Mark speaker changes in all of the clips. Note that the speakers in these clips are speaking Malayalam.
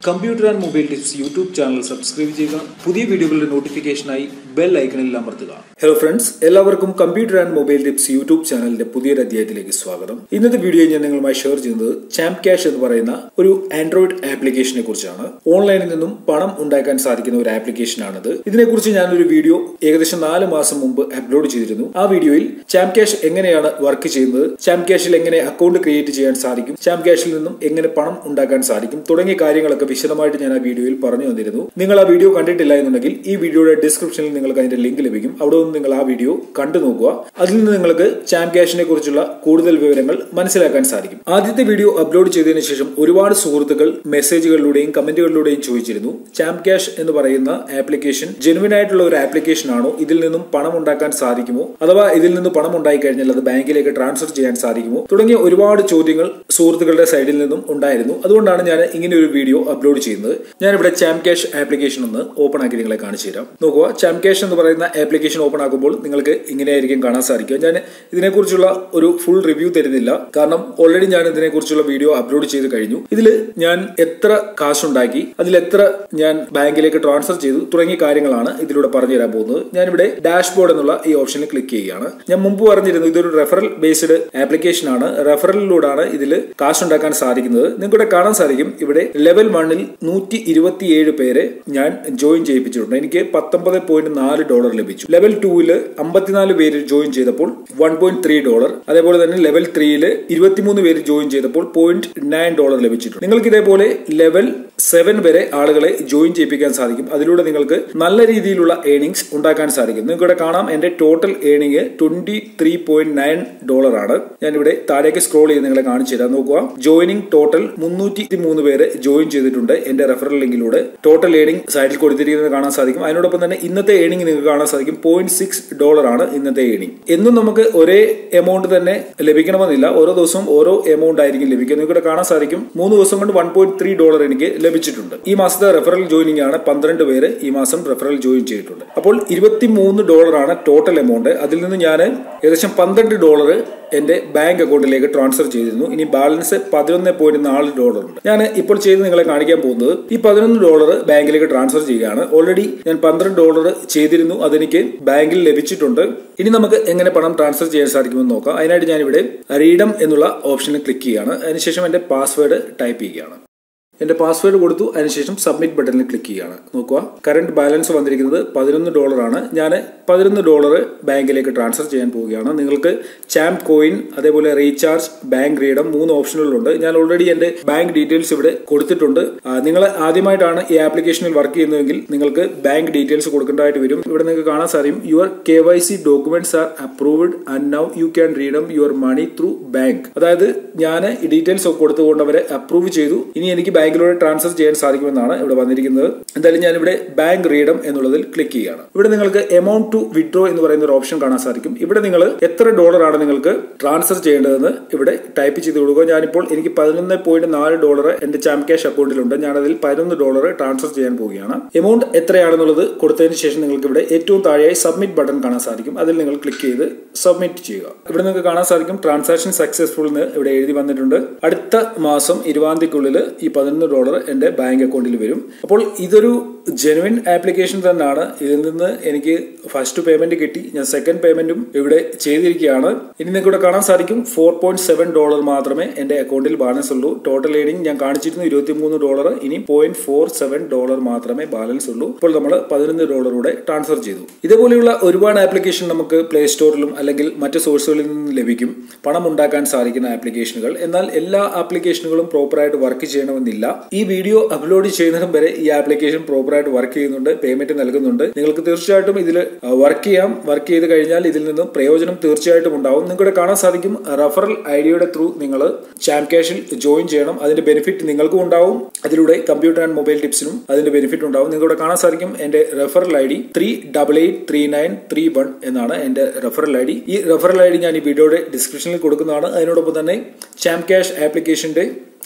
Speaker 1: computer and mobile tips YouTube channel subscribe ചെയ്യുക പുതിയ വീഡിയോകളുടെ നോട്ടിഫിക്കേഷനായി ബെൽ ഐക്കണിൽ അമർത്തുക ഹലോ ഫ്രണ്ട്സ് എല്ലാവർക്കും computer and mobile tips YouTube ചാനലിന്റെ പുതിയൊരു അധ്യായത്തിലേക്ക് സ്വാഗതം ഇന്നത്തെ വീഡിയോ ഞാൻ നിങ്ങളുമായി ഷെയർ ചെയ്യുന്നത് ചാമ്പ് ക്യാഷ് എന്ന് പറയുന്ന ഒരു ആൻഡ്രോയിഡ് ആപ്ലിക്കേഷനെ കുറിച്ചാണ് ഓൺലൈനിൽ നിന്നും പണം ഉണ്ടാക്കാൻ സാധിക്കുന്ന ഒരു ആപ്ലിക്കേഷനാണിത് ഇതിനെക്കുറിച്ച് ഞാനൊരു വീഡിയോ ഏകദേശം നാല് മാസം മുമ്പ് അപ്ലോഡ് ചെയ്തിരുന്നു ആ വീഡിയോയിൽ ചാമ്പ് ക്യാഷ് എങ്ങനെയാണ് വർക്ക് ചെയ്യുന്നത് ചാമ്പ് ക്യാഷിൽ എങ്ങനെ അക്കൗണ്ട് ക്രിയേറ്റ് ചെയ്യാൻ സാധിക്കും ചാമ്പ് ക്യാഷിൽ നിന്നും എങ്ങനെ പണം ഉണ്ടാക്കാൻ സാധിക്കും തുടങ്ങിയ കാര്യങ്ങളൊക്കെ വിശദമായിട്ട് ഞാൻ ആ വീഡിയോയിൽ പറഞ്ഞു തന്നിരുന്നു നിങ്ങൾ ആ വീഡിയോ കണ്ടിട്ടില്ല എന്നുണ്ടെങ്കിൽ ഈ വീഡിയോയുടെ ഡിസ്ക്രിപ്ഷനിൽ നിങ്ങൾക്ക് അതിന്റെ ലിങ്ക് ലഭിക്കും അവിടെ നിന്ന് നിങ്ങൾ ആ വീഡിയോ കണ്ടു നോക്കുക അതിൽ നിന്ന് നിങ്ങൾക്ക് ചാമ്പ് ക്യാഷിനെ കുറിച്ചുള്ള കൂടുതൽ വിവരങ്ങൾ മനസ്സിലാക്കാൻ സാധിക്കും ആദ്യത്തെ വീഡിയോ അപ്ലോഡ് ചെയ്തതിനു ശേഷം ഒരുപാട് സുഹൃത്തുക്കൾ മെസ്സേജുകളിലൂടെയും കമന്റുകളിലൂടെയും ചോദിച്ചിരുന്നു ചാമ്പ് ക്യാഷ് എന്ന് പറയുന്ന ആപ്ലിക്കേഷൻ ജെനുവിൻ ആയിട്ടുള്ള ഒരു ആപ്ലിക്കേഷൻ ആണോ ഇതിൽ നിന്നും പണം ഉണ്ടാക്കാൻ സാധിക്കുമോ അഥവാ ഇതിൽ നിന്ന് പണം ഉണ്ടായി കഴിഞ്ഞാൽ അത് ബാങ്കിലേക്ക് ട്രാൻസ്ഫർ ചെയ്യാൻ സാധിക്കുമോ തുടങ്ങിയ ഒരുപാട് ചോദ്യങ്ങൾ സുഹൃത്തുക്കളുടെ സൈഡിൽ നിന്നും ഉണ്ടായിരുന്നു അതുകൊണ്ടാണ് ഞാൻ ഇങ്ങനെ ഒരു വീഡിയോ അപ്ലോഡ് ചെയ്യുന്നത് ഞാനിവിടെ ചാമ്പ് ക്യാഷ് ആപ്ലിക്കേഷൻ ഒന്ന് ഓപ്പൺ ആക്കി നിങ്ങളെ കാണിച്ചു തരാം നോക്കുക ചാമ്പ് ക്യാഷ് എന്ന് പറയുന്ന ആപ്ലിക്കേഷൻ ഓപ്പൺ ആക്കുമ്പോൾ നിങ്ങൾക്ക് ഇങ്ങനെയായിരിക്കും കാണാൻ സാധിക്കുക ഞാൻ ഇതിനെക്കുറിച്ചുള്ള ഒരു ഫുൾ റിവ്യൂ തരുന്നില്ല കാരണം ഓൾറെഡി ഞാൻ ഇതിനെക്കുറിച്ചുള്ള വീഡിയോ അപ്ലോഡ് ചെയ്ത് കഴിഞ്ഞു ഇതിൽ ഞാൻ എത്ര കാശുണ്ടാക്കി അതിൽ എത്ര ഞാൻ ബാങ്കിലേക്ക് ട്രാൻസ്ഫർ ചെയ്തു തുടങ്ങിയ കാര്യങ്ങളാണ് ഇതിലൂടെ പറഞ്ഞു തരാൻ പോകുന്നത് ഞാനിവിടെ ഡാഷ്ബോർഡ് എന്നുള്ള ഈ ഓപ്ഷനിൽ ക്ലിക്ക് ചെയ്യുകയാണ് ഞാൻ മുമ്പ് പറഞ്ഞിരുന്നു ഇതൊരു റെഫറൽ ബേസ്ഡ് ആപ്ലിക്കേഷൻ ആണ് റെഫറലിലൂടെയാണ് ഇതിൽ കാശുണ്ടാക്കാൻ സാധിക്കുന്നത് നിങ്ങൾക്കിവിടെ കാണാൻ സാധിക്കും ഇവിടെ ലെവൽ വണ്ണിൽ നൂറ്റി ഇരുപത്തിയേഴ് പേരെ ഞാൻ ജോയിൻ ചെയ്യിപ്പിച്ചിട്ടുണ്ട് എനിക്ക് പത്തൊമ്പത് പോയിന്റ് നാല് ഡോളർ ലഭിച്ചു ലെവൽ ടൂവില് അമ്പത്തിനാല് പേര് ജോയിൻ ചെയ്തപ്പോൾ വൺ പോയിന്റ് ത്രീ ഡോളർ അതേപോലെ തന്നെ ലെവൽ ത്രീയില് ഇരുപത്തിമൂന്ന് പേര് ജോയിൻ ചെയ്തപ്പോൾ പോയിന്റ് നയൻ ഡോളർ ലഭിച്ചിട്ടുണ്ട് നിങ്ങൾക്ക് ഇതേപോലെ ലെവൽ സെവൻ വരെ ആളുകളെ ജോയിൻ ചെയ്യിപ്പിക്കാൻ സാധിക്കും അതിലൂടെ നിങ്ങൾക്ക് നല്ല രീതിയിലുള്ള ഏണിങ്സ് ഉണ്ടാക്കാൻ സാധിക്കും നിങ്ങൾക്ക് ഇവിടെ കാണാം എന്റെ total earning twenty three point nine dollar ആണ് ഞാനിവിടെ താഴേക്ക് സ്ക്രോൾ ചെയ്ത് നിങ്ങളെ കാണിച്ചു തരാം നോക്കുക ജോയിനിങ് ടോട്ടൽ മുന്നൂറ്റി മൂന്ന് പേര് ജോയിൻ ചെയ്തിട്ടുണ്ട് എന്റെ റെഫറൽ ലിങ്കിലൂടെ ടോട്ടൽ ഏണിംഗ് സൈഡിൽ കൊടുത്തിരിക്കുന്നത് കാണാൻ സാധിക്കും അതിനോടൊപ്പം തന്നെ ഇന്നത്തെ ഏണിംഗ് നിങ്ങൾക്ക് കാണാൻ സാധിക്കും പോയിന്റ് സിക്സ് ഡോളർ ആണ് ഇന്നത്തെ ഏണിംഗ് എന്നും നമുക്ക് ഒരേ എമൗണ്ട് തന്നെ ലഭിക്കണമെന്നില്ല ഓരോ ദിവസവും ഓരോ എമൗണ്ട് ആയിരിക്കും ലഭിക്കുക നിങ്ങൾക്ക് ഇവിടെ കാണാൻ സാധിക്കും മൂന്ന് ദിവസം കൊണ്ട് വൺ പോയിന്റ് ത്രീ ഡോളർ എനിക്ക് ലഭിച്ചിട്ടുണ്ട് ഈ മാസത്തെ റെഫറൽ ജോയിനിങ് ആണ് പന്ത്രണ്ട് പേര് ഈ മാസം റെഫറൽ ജോയിൻ ചെയ്തിട്ടുണ്ട് അപ്പോൾ ഇരുപത്തി മൂന്ന് ഡോളർ ആണ് ടോട്ടൽ എമൗണ്ട് അതിൽ നിന്ന് ഞാൻ ഏകദേശം പന്ത്രണ്ട് ഡോളർ എന്റെ ബാങ്ക് അക്കൗണ്ടിലേക്ക് ട്രാൻസ്ഫർ ചെയ്തിരുന്നു ഇനി ബാലൻസ് പതിനൊന്ന് പോയിന്റ് നാല് ഡോളർ ഉണ്ട് ഞാൻ ഇപ്പോൾ ചെയ്ത് നിങ്ങളെ കാണിക്കാൻ പോകുന്നത് ഈ പതിനൊന്ന് ഡോളർ ബാങ്കിലേക്ക് ട്രാൻസ്ഫർ ചെയ്യുകയാണ് ഓൾറെഡി ഞാൻ പന്ത്രണ്ട് ഡോളർ ചെയ്തിരുന്നു അതെനിക്ക് ബാങ്കിൽ ലഭിച്ചിട്ടുണ്ട് ഇനി നമുക്ക് എങ്ങനെ പണം ട്രാൻസ്ഫർ ചെയ്യാൻ സാധിക്കുമെന്ന് നോക്കാം അതിനായിട്ട് ഞാനിവിടെ റീഡം എന്നുള്ള ഓപ്ഷനിൽ ക്ലിക്ക് ചെയ്യുകയാണ് അതിനുശേഷം എന്റെ പാസ്വേഡ് ടൈപ്പ് ചെയ്യുകയാണ് എന്റെ പാസ്വേഡ് കൊടുത്തു അതിനുശേഷം സബ്മിറ്റ് ബട്ടണിൽ ക്ലിക്ക് ചെയ്യുകയാണ് നോക്കുക കറന്റ് ബാലൻസ് വന്നിരിക്കുന്നത് പതിനൊന്ന് ഡോളർ ആണ് ഞാൻ പതിനൊന്ന് ഡോളർ ബാങ്കിലേക്ക് ട്രാൻസ്ഫർ ചെയ്യാൻ പോവുകയാണ് നിങ്ങൾക്ക് ചാമ്പ് കോയിൻ അതേപോലെ റീചാർജ് ബാങ്ക് റീഡം മൂന്ന് ഓപ്ഷനുകളുണ്ട് ഞാൻ ഓൾറെഡി എന്റെ ബാങ്ക് ഡീറ്റെയിൽസ് ഇവിടെ കൊടുത്തിട്ടുണ്ട് നിങ്ങൾ ആദ്യമായിട്ടാണ് ഈ ആപ്ലിക്കേഷനിൽ വർക്ക് ചെയ്യുന്നതെങ്കിൽ നിങ്ങൾക്ക് ബാങ്ക് ഡീറ്റെയിൽസ് കൊടുക്കേണ്ടതായിട്ട് വരും ഇവിടെ നിങ്ങൾക്ക് കാണാൻ സാധിക്കും your K Y C documents are approved and now you can redeem your money through bank അതായത് ഞാൻ ഈ ഡീറ്റെയിൽസ് ഒക്കെ കൊടുത്തുകൊണ്ട് അവരെ അപ്രൂവ് ചെയ്തു ഇനി എനിക്ക് ബാങ്കിലൂടെ ട്രാൻസ്ഫർ ചെയ്യാൻ സാധിക്കുമെന്നാണ് ഇവിടെ വന്നിരിക്കുന്നത് എന്തായാലും ഞാൻ ഇവിടെ ബാങ്ക് റീഡം എന്നുള്ളതിൽ ക്ലിക്ക് ചെയ്യുകയാണ് ഇവിടെ നിങ്ങൾക്ക് എമൗണ്ട് ടു വിഡ്രോ എന്ന് പറയുന്ന ഒരു ഓപ്ഷൻ കാണാൻ സാധിക്കും ഇവിടെ നിങ്ങൾ എത്ര ഡോളർ ആണ് നിങ്ങൾക്ക് ട്രാൻസ്ഫർ ചെയ്യേണ്ടതെന്ന് ഇവിടെ ടൈപ്പ് ചെയ്ത് കൊടുക്കുക ഞാനിപ്പോൾ എനിക്ക് പതിനൊന്ന് പോയിന്റ് നാല് ഡോളർ എന്റെ ചാമ്പ് ക്യാഷ് അക്കൗണ്ടിലുണ്ട് ഞാൻ അതിൽ പതിനൊന്ന് ഡോളർ ട്രാൻസ്ഫർ ചെയ്യാൻ പോവുകയാണ് എമൗണ്ട് എത്രയാണെന്നുള്ളത് കൊടുത്തതിന് ശേഷം നിങ്ങൾക്ക് ഇവിടെ ഏറ്റവും താഴെയായി സബ്മിറ്റ് ബട്ടൺ കാണാൻ സാധിക്കും അതിൽ നിങ്ങൾ ക്ലിക്ക് ചെയ്ത് സബ്മിറ്റ് ചെയ്യുക ഇവിടെ നിങ്ങൾക്ക് കാണാൻ സാധിക്കും ട്രാൻസാക്ഷൻ സക്സസ്ഫുൾ എന്ന് ഇവിടെ എഴുതി വന്നിട്ടുണ്ട് അടുത്ത മാസം ഇരുപതാം തീയതിക്കുള്ളിൽ ഈ പതിനൊന്ന് ഡോളർ എന്റെ ബാങ്ക് അക്കൗണ്ടിൽ വരും അപ്പോൾ ഇതൊരു ജെനുവിൻ ആപ്ലിക്കേഷൻ തന്നെയാണ് ഇതിൽ നിന്ന് എനിക്ക് ഫസ്റ്റ് പേയ്മെന്റ് കിട്ടി ഞാൻ സെക്കൻഡ് പേയ്മെന്റും ഇവിടെ ചെയ്തിരിക്കുകയാണ് ഇനി നിങ്ങൾക്ക് ഇവിടെ കാണാൻ സാധിക്കും ഫോർ പോയിന്റ് സെവൻ ഡോളർ മാത്രമേ എന്റെ അക്കൗണ്ടിൽ ബാലൻസ് ഉള്ളൂ ടോട്ടൽ ഏണിംഗ് ഞാൻ കാണിച്ചിരുന്നു ഇരുപത്തി മൂന്ന് ഡോളർ ഇനി പോയിന്റ് ഫോർ സെവൻ ഡോളർ മാത്രമേ ബാലൻസ് ഉള്ളൂ ഇപ്പോൾ നമ്മൾ പതിനൊന്ന് ഡോളറൂടെ ട്രാൻസ്ഫർ ചെയ്തു ഇതുപോലെയുള്ള ഒരുപാട് ആപ്ലിക്കേഷൻ നമുക്ക് പ്ലേ സ്റ്റോറിലും അല്ലെങ്കിൽ മറ്റ് സോഴ്സുകളിൽ നിന്ന് ലഭിക്കും പണം ഉണ്ടാക്കാൻ സാധിക്കുന്ന ആപ്ലിക്കേഷനുകൾ എന്നാൽ എല്ലാ ആപ്ലിക്കേഷനുകളും പ്രോപ്പറായിട്ട് വർക്ക് ചെയ്യണമെന്നില്ല ഈ വീഡിയോ അപ്ലോഡ് ചെയ്യുന്നതും വരെ ഈ ആപ്ലിക്കേഷൻ പ്രോപ്പറായിട്ട് വർക്ക് ചെയ്യുന്നുണ്ട് പേയ്മെന്റ് നൽകുന്നുണ്ട് നിങ്ങൾക്ക് തീർച്ചയായിട്ടും ഇതിൽ വർക്ക് ചെയ്യാം വർക്ക് ചെയ്ത് കഴിഞ്ഞാൽ ഇതിൽ നിന്നും പ്രയോജനം തീർച്ചയായിട്ടും ഉണ്ടാവും നിങ്ങളുടെ കാണാൻ സാധിക്കും റഫറൽ ഐഡിയയുടെ ത്രൂ നിങ്ങൾ ചാമ്പ് ക്യാഷിൽ ജോയിൻ ചെയ്യണം അതിന്റെ ബെനിഫിറ്റ് നിങ്ങൾക്കും ഉണ്ടാവും അതിലൂടെ കമ്പ്യൂട്ടർ ആൻഡ് മൊബൈൽ ടിപ്സിനും അതിന്റെ ബെനിഫിറ്റ് ഉണ്ടാവും നിങ്ങളുടെ കാണാൻ സാധിക്കും എന്റെ referral I D three double eight three nine three one എന്നാണ് എന്റെ റെഫറൽ ഐ ഡി ഈ റെഫറൽ ഐ ഡി ഞാൻ ഈ വീഡിയോയുടെ ഡിസ്ക്രിപ്ഷനിൽ കൊടുക്കുന്നതാണ് അതിനോടൊപ്പം തന്നെ ചാമ്പ് ക്യാഷ് ആപ്ലിക്കേഷന്റെ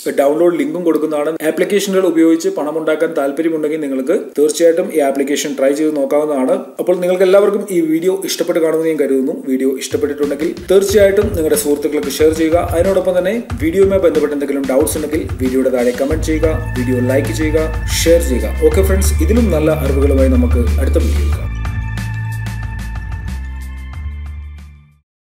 Speaker 1: ഡൗൺലോഡ് ലിങ്കും കൊടുക്കുന്നതാണ് ആപ്ലിക്കേഷനുകൾ ഉപയോഗിച്ച് പണം ഉണ്ടാക്കാൻ താല്പര്യമുണ്ടെങ്കിൽ നിങ്ങൾക്ക് തീർച്ചയായിട്ടും ഈ ആപ്ലിക്കേഷൻ ട്രൈ ചെയ്ത് നോക്കാവുന്നതാണ് അപ്പോൾ നിങ്ങൾക്ക് എല്ലാവർക്കും ഈ വീഡിയോ ഇഷ്ടപ്പെട്ട് കാണുമെന്ന് ഞാൻ കരുതുന്നു വീഡിയോ ഇഷ്ടപ്പെട്ടിട്ടുണ്ടെങ്കിൽ തീർച്ചയായിട്ടും നിങ്ങളുടെ സുഹൃത്തുക്കൾക്ക് ഷെയർ ചെയ്യുക അതിനോടൊപ്പം തന്നെ വീഡിയോയുമായി ബന്ധപ്പെട്ട് എന്തെങ്കിലും ഡൗട്ട്സ് ഉണ്ടെങ്കിൽ വീഡിയോയുടെ താഴെ കമന്റ് ചെയ്യുക വീഡിയോ ലൈക്ക് ചെയ്യുക ഷെയർ ചെയ്യുക ഓക്കെ ഫ്രണ്ട്സ് ഇതിലും നല്ല അറിവുകളുമായി നമുക്ക് അടുത്ത വീഡിയോയിൽ കാണാം